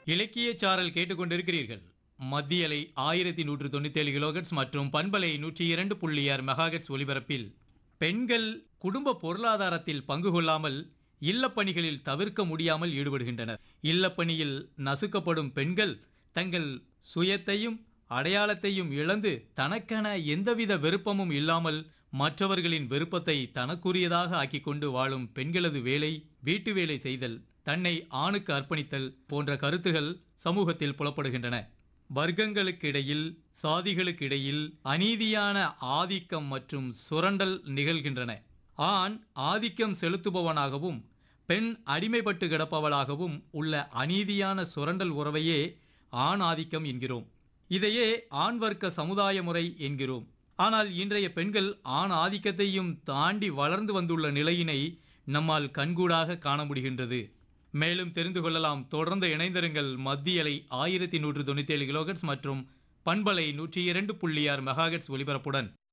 இலக்கிய சாரல் கேட்டுக்கொண்டிருக்கிறீர்கள் மத்தியலை ஆயிரத்தி நூற்று தொண்ணூத்தி ஏழு கிலோகட்ஸ் மற்றும் பண்பலை நூற்றி இரண்டு புள்ளி ஆறு மெகாகட்ஸ் ஒலிபரப்பில் பெண்கள் குடும்ப பொருளாதாரத்தில் பங்கு கொள்ளாமல் இல்லப்பணிகளில் தவிர்க்க முடியாமல் ஈடுபடுகின்றனர் இல்லப்பணியில் நசுக்கப்படும் பெண்கள் தங்கள் சுயத்தையும் அடையாளத்தையும் இழந்து தனக்கென எந்தவித விருப்பமும் இல்லாமல் மற்றவர்களின் விருப்பத்தை தனக்குரியதாக ஆக்கிக் கொண்டு வாழும் பெண்களது வேலை வீட்டு வேலை செய்தல் தன்னை ஆணுக்கு அர்ப்பணித்தல் போன்ற கருத்துகள் சமூகத்தில் புலப்படுகின்றன வர்க்கங்களுக்கிடையில் சாதிகளுக்கிடையில் அநீதியான ஆதிக்கம் மற்றும் சுரண்டல் நிகழ்கின்றன ஆண் ஆதிக்கம் செலுத்துபவனாகவும் பெண் அடிமைப்பட்டு கிடப்பவளாகவும் உள்ள அநீதியான சுரண்டல் உறவையே ஆண் ஆதிக்கம் என்கிறோம் இதையே ஆண் வர்க்க சமுதாய முறை என்கிறோம் ஆனால் இன்றைய பெண்கள் ஆண் ஆதிக்கத்தையும் தாண்டி வளர்ந்து வந்துள்ள நிலையினை நம்மால் கண்கூடாக காண முடிகின்றது மேலும் தெரிந்து கொள்ளலாம் தொடர்ந்து இணைந்திருங்கள் மத்தியலை ஆயிரத்தி நூற்று தொண்ணூத்தி ஏழு கிலோகட்ஸ் மற்றும் பண்பலை நூற்றி இரண்டு புள்ளி ஆறு மெகாகட்ஸ் ஒலிபரப்புடன்